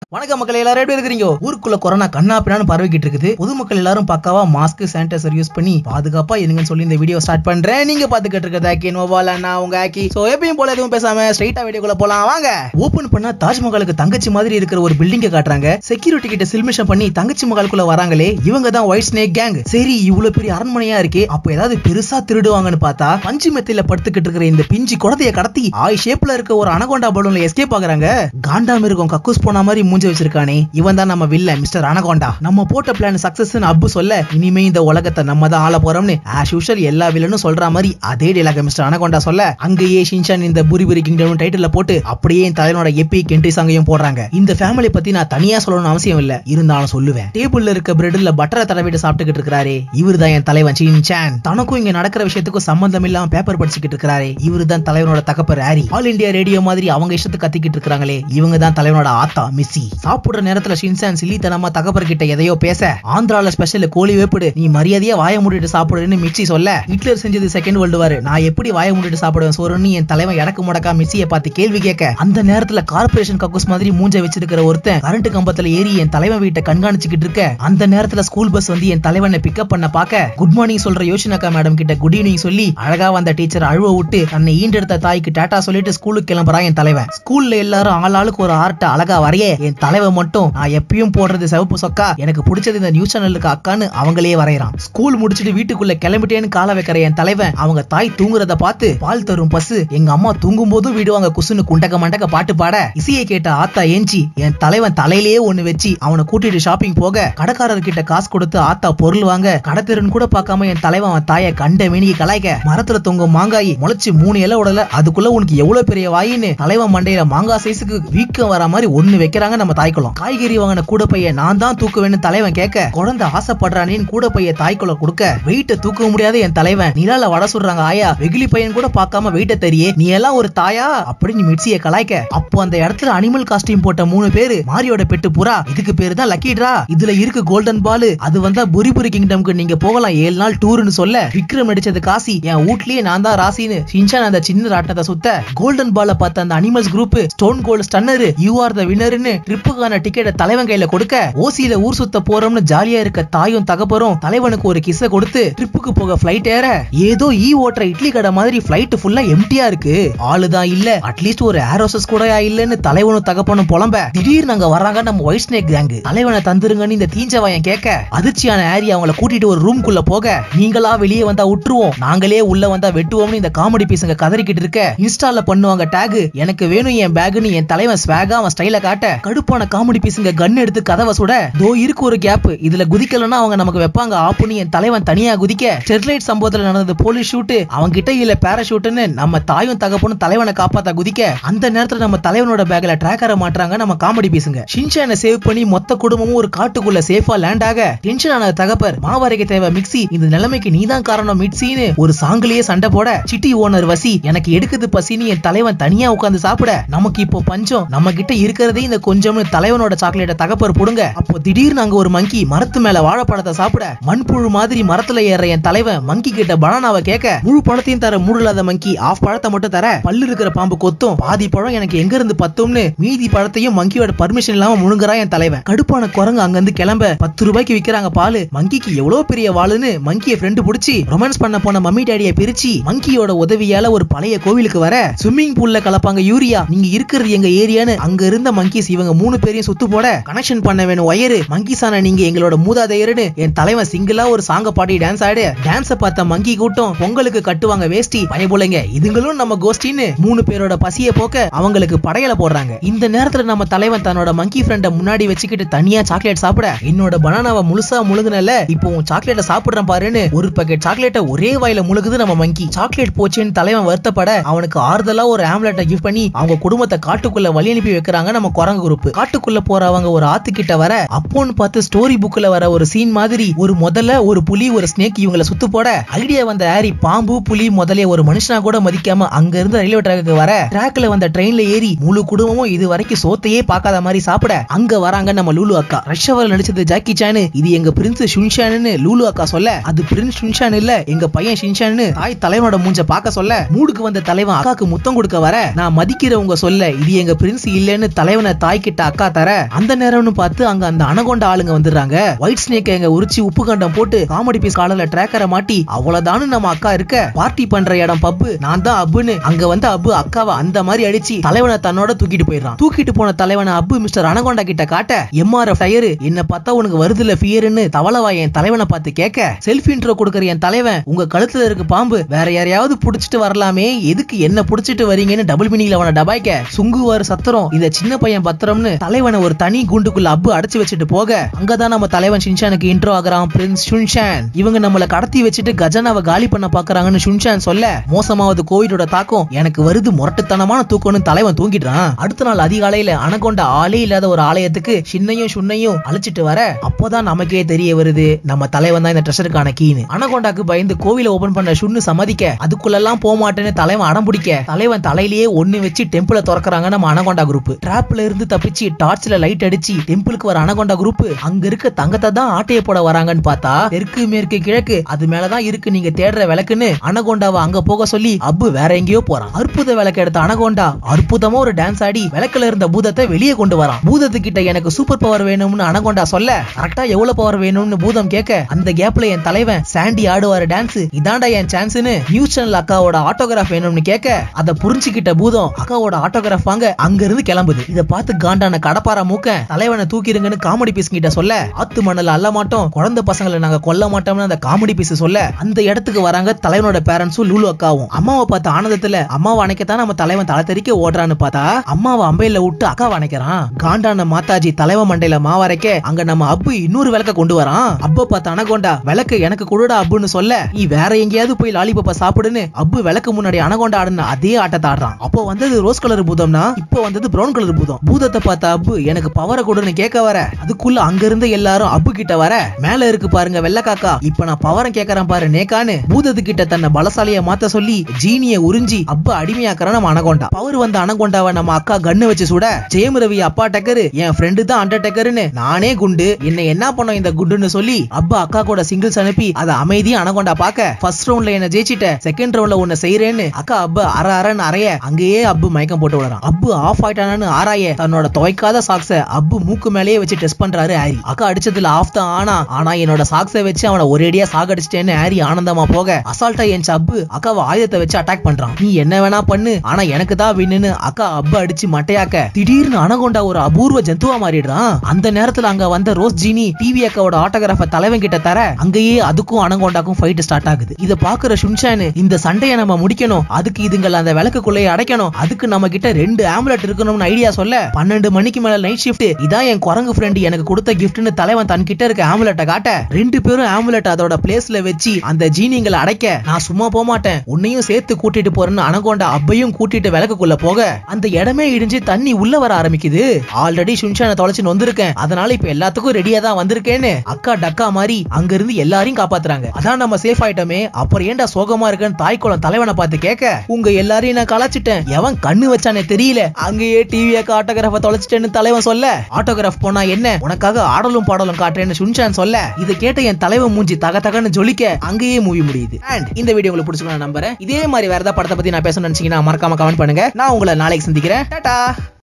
வணக்கம் மக்கள் எல்லாரும் எப்படி இருக்கிறீங்க ஊருக்குள்ள கொரோனா கண்ணா பின்னான்னு பரவிக்கிட்டு இருக்குது பொதுமக்கள் எல்லாரும் பக்காவா மாஸ்க் சானிடைசர் யூஸ் பண்ணி பாதுகாப்பா இருங்கன்னு சொல்லி இந்த வீடியோ ஸ்டார்ட் பண்றேன் நீங்க பாத்துக்கிட்டு இருக்கிறது ஆக்கி மொபைல் நான் உங்க ஆக்கி சோ எப்பயும் போல எதுவும் பேசாம ஸ்ட்ரைட்டா வீடியோக்குள்ள போலாம் வாங்க ஓபன் பண்ணா தாஜ்மஹாலுக்கு தங்கச்சி மாதிரி இருக்கிற ஒரு பில்டிங்கை காட்டுறாங்க செக்யூரிட்டி கிட்ட சில்மிஷன் பண்ணி தங்கச்சி மகாலுக்குள்ள வராங்களே இவங்க தான் ஒயிட் ஸ்னேக் கேங் சரி இவ்வளவு பெரிய அரண்மனையா இருக்கே அப்ப ஏதாவது பெருசா திருடுவாங்கன்னு பார்த்தா பஞ்சு மெத்தையில படுத்துக்கிட்டு இருக்கிற இந்த பிஞ்சு குடத்தைய கடத்தி ஆய் ஷேப்ல இருக்க ஒரு அனகொண்டா பலூன்ல எஸ்கேப் ஆகுறாங்க காண்டா மிருகம் கக்கூஸ் போன மாதிரி மூஞ்சி வச்சிருக்கானே இவன் தான் நம்ம வில்ல மிஸ்டர் அனகொண்டா நம்ம போட்ட பிளான் சக்சஸ் அப்பு சொல்ல இனிமே இந்த உலகத்தை நம்ம தான் ஆள போறோம்னு ஆஸ் யூஷுவல் எல்லா வில்லனும் சொல்ற மாதிரி அதே டேலாக மிஸ்டர் அனகொண்டா சொல்ல அங்கேயே ஷின்சான் இந்த புரி புரி கிங்டம் டைட்டில் போட்டு அப்படியே என் தலைவனோட எப்பி கென்ட்ரி சாங்கையும் போடுறாங்க இந்த ஃபேமிலி பத்தி நான் தனியா சொல்லணும்னு அவசியம் இல்ல இருந்தாலும் சொல்லுவேன் டேபிள்ல இருக்க பிரெட்ல பட்டரை தடவிட்டு சாப்பிட்டுக்கிட்டு இருக்காரு இவர் தான் என் தலைவன் ஷின்சான் தனக்கும் இங்க நடக்கிற விஷயத்துக்கும் சம்பந்தம் இல்லாம பேப்பர் படிச்சுக்கிட்டு இருக்காரு இவரு தான் தலைவனோட தகப்பர் ஹாரி ஆல் இந்தியா ரேடியோ மாதிரி அவங்க இஷ்டத்துக்கு கத்திக்கிட்டு இருக்காங்களே இவங்க தான் தலைவனோட ஆத்தா மிஸ்ஸி சாப்பிடுற நேரத்துல ஷின்சான் சில்லித்தனமா தகப்பர் கிட்ட எதையோ பேச ஆந்திரால ஸ்பெஷல் கோழி வேப்பிடு நீ மரியாதையா வாய மூடிட்டு சாப்பிடுன்னு மிச்சி சொல்ல ஹிட்லர் செஞ்சது செகண்ட் வேர்ல்டு வார் நான் எப்படி வாய மூடிட்டு சாப்பிடுவேன் சோறுன்னு என் தலைவன் இடக்கு முடக்கா மிச்சியை பார்த்து கேள்வி கேட்க அந்த நேரத்துல கார்பரேஷன் கக்கூஸ் மாதிரி மூஞ்ச வச்சிருக்கிற ஒருத்தன் கரண்ட் கம்பத்துல ஏறி என் தலைவன் வீட்டை கண்காணிச்சுக்கிட்டு இருக்க அந்த நேரத்துல ஸ்கூல் பஸ் வந்து என் தலைவனை பிக்கப் பண்ண பார்க்க குட் மார்னிங் சொல்ற யோசனக்கா மேடம் கிட்ட குட் ஈவினிங் சொல்லி அழகா வந்த டீச்சர் அழுவ விட்டு தன்னை ஈண்டெடுத்த தாய்க்கு டாட்டா சொல்லிட்டு ஸ்கூலுக்கு கிளம்புறான் என் தலைவன் ஸ்கூல்ல எல்லாரும் ஆள் ஆளுக்கு ஒரு ஆர்ட்ட அழகா வரைய என் தலைவன் மட்டும் நான் எப்பயும் போடுறது சிவப்பு சொக்கா எனக்கு பிடிச்சது இந்த நியூஸ் சேனலுக்கு அக்கான்னு அவங்களே வரையறான் ஸ்கூல் முடிச்சிட்டு வீட்டுக்குள்ள கிளம்பிட்டேன்னு கால வைக்கிற என் தலைவன் அவங்க தாய் தூங்குறத பார்த்து பால் தரும் பசு எங்க அம்மா தூங்கும் போதும் விடுவாங்க குசுன்னு குண்டக்க மண்டக்க பாட்டு பாட இசையை கேட்ட ஆத்தா ஏஞ்சி என் தலைவன் தலையிலேயே ஒண்ணு வச்சு அவனை கூட்டிட்டு ஷாப்பிங் போக கடைக்காரர் கிட்ட காசு கொடுத்து ஆத்தா பொருள் வாங்க கடத்திறன் கூட பார்க்காம என் தலைவன் அவன் தாயை கண்ட மேனிக்கு கலாய்க்க மரத்துல தொங்கும் மாங்காய் முளைச்சு மூணு இலை உடல அதுக்குள்ள உனக்கு எவ்வளவு பெரிய வாயின்னு தலைவன் மண்டையில மாங்காய் சைஸுக்கு வீக்கம் வர மாதிரி ஒண்ணு வைக்கிறாங்க நம்ம தாய்க்குளம் காய்கறி வாங்கின கூட பைய நான் தான் தூக்குவேன்னு தலைவன் கேட்க குழந்தை ஆசைப்படுறானேன்னு கூட பைய தாய்க்குள்ள கொடுக்க வெயிட்ட தூக்க முடியாத என் தலைவன் நிலால வட சொல்றாங்க ஆயா வெகுளி பையன் கூட பார்க்காம வெயிட்ட தெரிய நீ எல்லாம் ஒரு தாயா அப்படின்னு மிட்சிய கலாய்க்க அப்போ அந்த இடத்துல அனிமல் காஸ்டியூம் போட்ட மூணு பேரு மாரியோட பெட்டு புறா இதுக்கு பேரு தான் லக்கி டிரா இதுல இருக்கு கோல்டன் பால் அது வந்தா புரிபுரி கிங்டம்க்கு நீங்க போகலாம் ஏழு நாள் டூர்னு சொல்ல விக்ரம் நடிச்சது காசி என் வீட்லயே நான் தான் ராசின்னு ஷின்சான் அந்த சின்ன ராட்டத்தை சுத்த கோல்டன் பால பார்த்த அந்த animals group stone gold stunner you are the வினர்னு ட்ரிப்புக்கான டிக்கெட்டை தலைவன் கையில கொடுக்க ஓசியில ஊர் சுத்த போறோம்னு ஜாலியா இருக்க தாயும் தகப்பரும் தலைவனுக்கு ஒரு கிஸ்ஸ கொடுத்து ட்ரிப்புக்கு போக ஃபிளைட் ஏற ஏதோ ஈ ஓட்டுற இட்லி கடை மாதிரி ஃபிளைட் ஃபுல்லா எம்டியா இருக்கு ஆளுதான் இல்ல அட்லீஸ்ட் ஒரு ஏரோசஸ் கூட இல்லன்னு தலைவனும் தகப்பனும் புலம்ப திடீர்னு அங்க வர்றாங்க நம்ம ஒயிட் ஸ்னேக் கேங் தலைவனை தந்துருங்கன்னு இந்த தீஞ்சவாயன் கேட்க அதிர்ச்சியான ஆரி அவங்கள கூட்டிட்டு ஒரு ரூம்குள்ள போக நீங்களா வெளியே வந்தா விட்டுருவோம் நாங்களே உள்ள வந்தா வெட்டுவோம்னு இந்த காமெடி பீஸுங்க கதறிக்கிட்டு இருக்க இன்ஸ்டால பண்ணுவாங்க டேக் எனக்கு வேணும் என் பேக்னு என் தலைவன் ஸ்வாகா அவன் ஸ்டைல காட்ட கடுப்பான காமெடி பீஸுங்க கன் எடுத்து கதவை சுட தோ இருக்கு ஒரு கேப் இதுல குதிக்கலன்னா அவங்க நமக்கு வைப்பாங்க ஆப்புன்னு என் தலைவன் தனியா குதிக்க ஸ்டெர்லைட் சம்பவத்துல நடந்தது போலீஸ் ஷூட் அவன் கிட்ட இல்ல பேராஷூட்னு நம்ம தாயும் தகப்பனும் தலைவனை காப்பாத்த குதிக்க அந்த நேரத்துல நம்ம தலைவனோட பேக்ல ட்ராக்கரை மாட்டுறாங்க நம்ம காமெடி பீஸுங்க ஷின்சானை சேவ் பண்ணி மொத்த குடும்பமும் ஒரு காட்டுக்குள்ள சேஃபா லேண்ட் ஆக டென்ஷன் ஆன தகப்பர் மாவரைக்கு தேவை மிக்ஸி இந்த நிலைமைக்கு நீதான் காரணம் மிக்ஸின்னு ஒரு சாங்கிலேயே சண்டை போட சிட்டி ஓனர் வசி எனக்கு எடுக்குது பசின்னு என் தலைவன் தனியா உட்கார்ந்து சாப்பிட நமக்கு இப்போ பஞ்சம் நம்ம கிட்ட இருக்கிறதே இந்த கொஞ்சம்னு தலைவனோட சாக்லேட்டை தகப்பர் புடுங்க அப்போ திடீர்னு அங்க ஒரு மங்கி மரத்து மேல வாழைப்பழத்தை சாப்பிட மண்புழு மாதிரி மரத்துல ஏற என் தலைவன் மங்கி கிட்ட பனானாவை கேட்க முழு பழத்தையும் தர மூடலாத மங்கி ஆஃப் பழத்தை மட்டும் தர பல்லு இருக்கிற பாம்பு கொத்தும் பாதி பழம் எனக்கு எங்க இருந்து பத்தும்னு மீதி பழத்தையும் மங்கியோட பர்மிஷன் இல்லாம முழுங்குறான் என் தலைவன் கடுப்பான குரங்கு அங்க இருந்து கிளம்ப பத்து ரூபாய்க்கு விக்கிறாங்க பாலு மங்கிக்கு எவ்வளவு பெரிய வாளுன்னு மங்கிய ஃப்ரெண்டு புடிச்சு ரொமான்ஸ் பண்ண போன மம்மி டேடிய பிரிச்சு மங்கியோட உதவியால ஒரு பழைய கோவிலுக்கு வர ஸ்விம்மிங் பூல்ல கலப்பாங்க யூரியா நீங்க இருக்கிறது எங்க ஏரியான்னு அங்க இருந்த மங்கிஸ் இவங்க மூணு பேரையும் சுத்து போட கனெக்ஷன் பண்ண வேணும் ஒயரு மங்கிசான நீங்க எங்களோட மூதாதையர்னு என் தலைவன் சிங்கிளா ஒரு சாங்க பாடி டான்ஸ் ஆடு டான்ஸ பார்த்த மங்கி கூட்டம் பொங்கலுக்கு கட்டுவாங்க வேஷ்டி பயபுலைங்க இதுங்களும் நம்ம கோஷ்டின்னு மூணு பேரோட பசிய போக்க அவங்களுக்கு படையல போடுறாங்க இந்த நேரத்துல நம்ம தலைவன் தன்னோட மங்கி ஃப்ரெண்ட முன்னாடி வச்சுக்கிட்டு தனியா சாக்லேட் சாப்பிட என்னோட பனானாவை முழுசா முழுங்குனல இப்போ உன் சாக்லேட்டை சாப்பிடுறேன் பாருன்னு ஒரு பாக்கெட் சாக்லேட்டை ஒரே வாயில முழுகுது நம்ம மங்கி சாக்லேட் போச்சேன்னு தலைவன் வருத்தப்பட அவனுக்கு ஆறுதலா ஒரு ஆம்லெட்டை கிஃப்ட் பண்ணி அவங்க குடும்பத்தை காட்டுக்குள்ள வழி அனுப்பி வைக்கிறாங்க நம்ம குரங்கு குரூப் காட்டுக்குள்ள போறவங்க ஒரு ஆத்துக்கிட்ட வர அப்போன்னு பார்த்து ஸ்டோரி புக்ல வர ஒரு சீன் மாதிரி ஒரு முதல்ல ஒரு புலி ஒரு ஸ்னேக் இவங்களை சுத்து போட ஐடியா வந்த ஹாரி பாம்பு புலி முதலே ஒரு மனுஷனா கூட மதிக்காம அங்க இருந்து ரயில்வே ட்ராக்கு வர ட்ராக்ல வந்த ட்ரெயின்ல ஏறி முழு குடும்பமும் இது வரைக்கும் சோத்தையே பார்க்காத மாதிரி சாப்பிட அங்க வராங்க நம்ம லூலு அக்கா ரஷ் அவர் நடிச்சது ஜாக்கி சானு இது எங்க பிரின்ஸ் ஷுன்ஷான்னு லூலு அக்கா சொல்ல அது பிரின்ஸ் ஷுன்ஷான் இல்ல எங்க பையன் ஷின்ஷான்னு தாய் தலைவனோட மூஞ்ச பார்க்க சொல்ல மூடுக்கு வந்த தலைவன் அக்காக்கு முத்தம் கொடுக்க வர நான் மதிக்கிறவங்க சொல்ல இது எங்க பிரின்ஸ் இல்லன்னு தலைவனை தாய் கிட்ட கிட்ட அக்கா தர அந்த நேரம்னு பார்த்து அங்க அந்த அனகொண்ட ஆளுங்க வந்துடுறாங்க ஒயிட் ஸ்னேக் எங்க உரிச்சு உப்பு கண்டம் போட்டு காமெடி பீஸ் காலர்ல ட்ராக்கரை மாட்டி அவ்வளவுதானு நம்ம அக்கா இருக்க பார்ட்டி பண்ற இடம் பப்பு நான் தான் அப்புன்னு அங்க வந்து அப்பு அக்காவை அந்த மாதிரி அடிச்சு தலைவனை தன்னோட தூக்கிட்டு போயிடுறான் தூக்கிட்டு போன தலைவனை அப்பு மிஸ்டர் அனகொண்டா கிட்ட காட்ட எம்ஆர்எஃப் டயரு என்ன பார்த்தா உனக்கு வருதுல ஃபியர்னு தவளவா என் தலைவனை பார்த்து கேட்க செல்ஃப் இன்ட்ரோ கொடுக்கற என் தலைவன் உங்க கழுத்துல இருக்கு பாம்பு வேற யாரையாவது புடிச்சிட்டு வரலாமே எதுக்கு என்ன புடிச்சிட்டு வரீங்கன்னு டபுள் மீனிங்ல அவனை டபாய்க்க சுங்குவார் சத்திரம் இந்த சின்ன பையன் பத்திரம்னு தலைவனை ஒரு தனி குண்டுக்குள்ள அப்பு அடைச்சு வச்சுட்டு போக அங்கதான் நம்ம தலைவன் ஷின்ஷானுக்கு இன்ட்ரோ ஆகுறான் பிரின்ஸ் ஷுன்ஷான் இவங்க நம்மள கடத்தி வச்சுட்டு கஜனாவை காலி பண்ண பாக்குறாங்கன்னு ஷுன்ஷான் சொல்ல மோசமாவது கோவிடோட தாக்கம் எனக்கு வருது முரட்டுத்தனமான தூக்கம்னு தலைவன் தூங்கிடுறான் அடுத்த நாள் அதிகாலையில அணகொண்ட ஆளே இல்லாத ஒரு ஆலயத்துக்கு சின்னையும் சுன்னையும் அழைச்சிட்டு வர அப்போதான் நமக்கே தெரிய வருது நம்ம தலைவன் தான் இந்த ட்ரெஷருக்கான கீனு அனகொண்டாக்கு பயந்து கோவில ஓபன் பண்ண சுன்னு சம்மதிக்க அதுக்குள்ளெல்லாம் போக மாட்டேன்னு தலைவன் அடம் பிடிக்க தலைவன் தலையிலேயே ஒண்ணு வச்சு டெம்பிள திறக்கறாங்க நம்ம அனகொண்டா குரூப் டிராப்ல இருந்து தப்பிச்சு டார்ச்ல லைட் அடிச்சு டெம்பிளுக்கு வர அனகொண்டா குரூப் அங்க இருக்க தங்கத்தை தான் ஆட்டைய போட வராங்கன்னு பார்த்தா தெற்கு மேற்கு கிழக்கு அது மேலதான் இருக்கு நீங்க தேடுற விளக்குன்னு அனகொண்டாவை அங்க போக சொல்லி அப்பு வேற எங்கேயோ போறான் அற்புத விளக்கு எடுத்த அனகொண்டா அற்புதமா ஒரு டான்ஸ் ஆடி விளக்குல இருந்த பூதத்தை வெளியே கொண்டு வரான் பூதத்துக்கிட்ட எனக்கு சூப்பர் பவர் வேணும்னு அனகொண்டா சொல்ல கரெக்டா எவ்வளவு பவர் வேணும்னு பூதம் கேட்க அந்த கேப்ல என் தலைவன் சாண்டி ஆடுவாரு டான்ஸ் இதாண்டா என் சான்ஸ்னு நியூஸ் சேனல் அக்காவோட ஆட்டோகிராஃப் வேணும்னு கேட்க அதை புரிஞ்சுக்கிட்ட பூதம் அக்காவோட ஆட்டோகிராஃப் வாங்க அங்க இருந்து கிளம்புது இத பார்த்து காண்டான கடப்பாரா மூக்க தலைவனை தூக்கிருங்கன்னு காமெடி பீஸ் கிட்ட சொல்ல ஆத்து மணல் அல்ல மாட்டோம் குழந்தை பசங்களை நாங்க கொல்ல மாட்டோம்னு அந்த காமெடி பீஸ் சொல்ல அந்த இடத்துக்கு வராங்க தலைவனோட பேரண்ட்ஸும் லூலு அக்காவும் அம்மாவை பார்த்த ஆனந்தத்துல அம்மாவை அணைக்கத்தான் நம்ம தலைவன் தலை தெறிக்க ஓடுறான்னு பார்த்தா அம்மாவை அம்பையில விட்டு அக்காவை அணைக்கிறான் காண்டான மாதாஜி தலைவன் மண்டையில மாவரைக்க அங்க நம்ம அப்பு இன்னொரு விளக்க கொண்டு வரான் அப்ப பார்த்த அனகொண்டா விளக்கு எனக்கு கொடுடா அப்புன்னு சொல்ல நீ வேற எங்கேயாவது போய் லாலிபப்ப சாப்பிடுன்னு அப்பு விளக்கு முன்னாடி அனகொண்டா ஆடுன அதே ஆட்டத்தை ஆடுறான் அப்போ வந்தது ரோஸ் கலர் பூதம்னா இப்போ வந்தது பிரவுன் கலர் பூதம் பூதத்தை பார்த்த அப்பு எனக்கு பவரை கொடுன்னு கேட்க வர அதுக்குள்ள அங்க இருந்து எல்லாரும் அப்பு கிட்ட வர மேல இருக்கு பாருங்க வெள்ளை காக்கா இப்ப நான் பவரம் கேக்குறேன் பாரு நேக்கான்னு பூதத்து கிட்ட தன்னை பலசாலிய மாத்த சொல்லி ஜீனிய உறிஞ்சி அப்பு அடிமையாக்குறான் நம்ம அனகொண்டா பவர் வந்த அனகொண்டாவை நம்ம அக்கா கண்ணு வச்சு சுட ஜெயம் ரவி அப்பா டக்கரு என் ஃப்ரெண்டு தான் அண்டர் டக்கருன்னு நானே குண்டு என்ன என்ன பண்ணோம் இந்த குண்டுன்னு சொல்லி அப்பா அக்கா கூட சிங்கிள்ஸ் அனுப்பி அதை அமைதியா அனகொண்டா பாக்க ஃபர்ஸ்ட் ரவுண்ட்ல என்ன ஜெயிச்சிட்ட செகண்ட் ரவுண்ட்ல உன்னை செய்யறேன்னு அக்கா அப்பு அற அரன்னு அறைய அங்கேயே அப்பு மயக்கம் போட்டு விடுறான் அப்பு ஆஃப் ஆயிட்டானு ஆராய தன்னோட துவைக்காத சாக்ஸ அப்பு மூக்கு மேலேயே வச்சு டெஸ்ட் பண்றாரு ஹாரி அக்கா அடிச்சதுல ஆஃப் தான் ஆனா ஆனா என்னோட சாக்ஸை வச்சு அவனை ஒரேடியா சாகடிச்சிட்டேன்னு ஹாரி ஆனந்தமா போக அசால்ட்டா என் அப்பு அக்காவை ஆயுதத்தை வச்சு அட்டாக் பண்றான் நீ என்ன வேணா பண்ணு ஆனா எனக்கு தான் வின்னு அக்கா அப்பு அடிச்சு மட்டையாக்க திடீர்னு அனகொண்டா ஒரு அபூர்வ ஜந்துவா மாறிடுறான் அந்த நேரத்துல அங்க வந்த ரோஸ் ஜீனி டிவி அக்காவோட ஆட்டோகிராஃப தலைவன் கிட்ட தர அங்கேயே அதுக்கும் அனகொண்டாக்கும் ஃபைட் ஸ்டார்ட் ஆகுது இத பாக்குற ஷுன்ஷானு இந்த சண்டையை நம்ம முடிக்கணும் அதுக்கு இதுங்கள அந்த விளக்குக்குள்ளேயே அடைக்கணும் அதுக்கு நம்ம கிட்ட ரெண்டு ஆம்புலட் இருக்கணும்னு ஐடியா சொல்ல பன்னெண்டு மணிக்கு மேல நைட் ஷிஃப்ட் இதான் என் குரங்கு ஃப்ரெண்ட் எனக்கு கொடுத்த கிஃப்ட்னு தலைவன் தன் கிட்ட இருக்க ஆம்புலட்டை காட்ட ரெண்டு பேரும் ஆம்புலட் அதோட பிளேஸ்ல வச்சு அந்த ஜீனிங்களை அடைக்க நான் சும்மா போக மாட்டேன் உன்னையும் சேர்த்து கூட்டிட்டு போறேன்னு அனகொண்டா அப்பையும் கூட்டிட்டு விளக்குக்குள்ள போக அந்த இடமே இடிஞ்சு தண்ணி உள்ள வர ஆரம்பிக்குது ஆல்ரெடி சுன்ஷானை தொலைச்சு வந்திருக்கேன் அதனால இப்ப எல்லாத்துக்கும் ரெடியா தான் வந்திருக்கேன்னு அக்கா டக்கா மாதிரி அங்க இருந்து எல்லாரையும் காப்பாத்துறாங்க அதான் நம்ம சேஃப் ஆயிட்டோமே அப்புறம் ஏன்டா சோகமா இருக்கேன்னு தாய்க்குளம் தலைவனை பார்த்து கேட்க உங்க எல்லாரையும் நான் கலாச்சிட்டேன் எவன் கண்ணு வச்சானே தெரியல அங்கேயே டிவி ஆட்டோகிராஃப தொலைச்சிட்டேன்னு தலைவன் சொல்ல ஆட்டோகிராஃப் போனா என்ன உனக்காக ஆடலும் பாடலும் காட்டுறேன்னு சுன்ஷான் சொல்ல இதை கேட்ட என் தலைவன் மூஞ்சி தக தகன்னு ஜொலிக்க அங்கேயே மூவி முடியுது அண்ட் இந்த வீடியோ உங்களுக்கு பிடிச்சிருக்கும் நான் நம்புறேன் இதே மாதிரி வேற ஏதாவது படத்தை பத்தி நான் பேசணும்னு நினைச்சீங்கன்னா மறக்காம கமெண்ட் பண்ணுங்க நான் உங்களை நாளைக்கு சந்திக்கிறேன் டாடா